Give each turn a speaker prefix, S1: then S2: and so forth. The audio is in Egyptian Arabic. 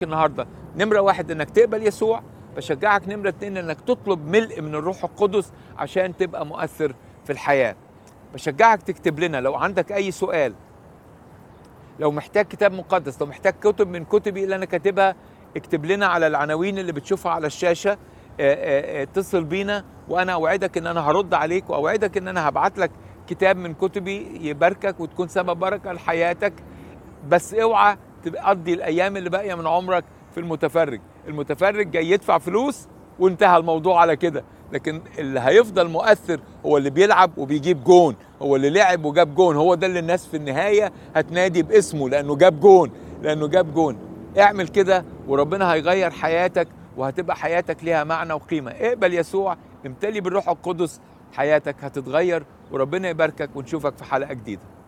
S1: النهارده نمره واحد انك تقبل يسوع بشجعك نمره اتنين انك تطلب ملء من الروح القدس عشان تبقى مؤثر في الحياه بشجعك تكتب لنا لو عندك اي سؤال لو محتاج كتاب مقدس لو محتاج كتب من كتبي اللي انا كاتبها اكتب لنا على العناوين اللي بتشوفها على الشاشه اه، اه، اه، اتصل بينا وانا اوعدك ان انا هرد عليك واوعدك ان انا هبعت لك كتاب من كتبي يباركك وتكون سبب بركه لحياتك بس اوعى تقضي الايام اللي باقيه من عمرك في المتفرج المتفرج جاي يدفع فلوس وانتهى الموضوع على كده لكن اللي هيفضل مؤثر هو اللي بيلعب وبيجيب جون هو اللي لعب وجاب جون هو ده اللي الناس في النهايه هتنادي باسمه لانه جاب جون لانه جاب جون اعمل كده وربنا هيغير حياتك وهتبقى حياتك ليها معنى وقيمه اقبل يسوع امتلي بالروح القدس حياتك هتتغير وربنا يباركك ونشوفك في حلقه جديده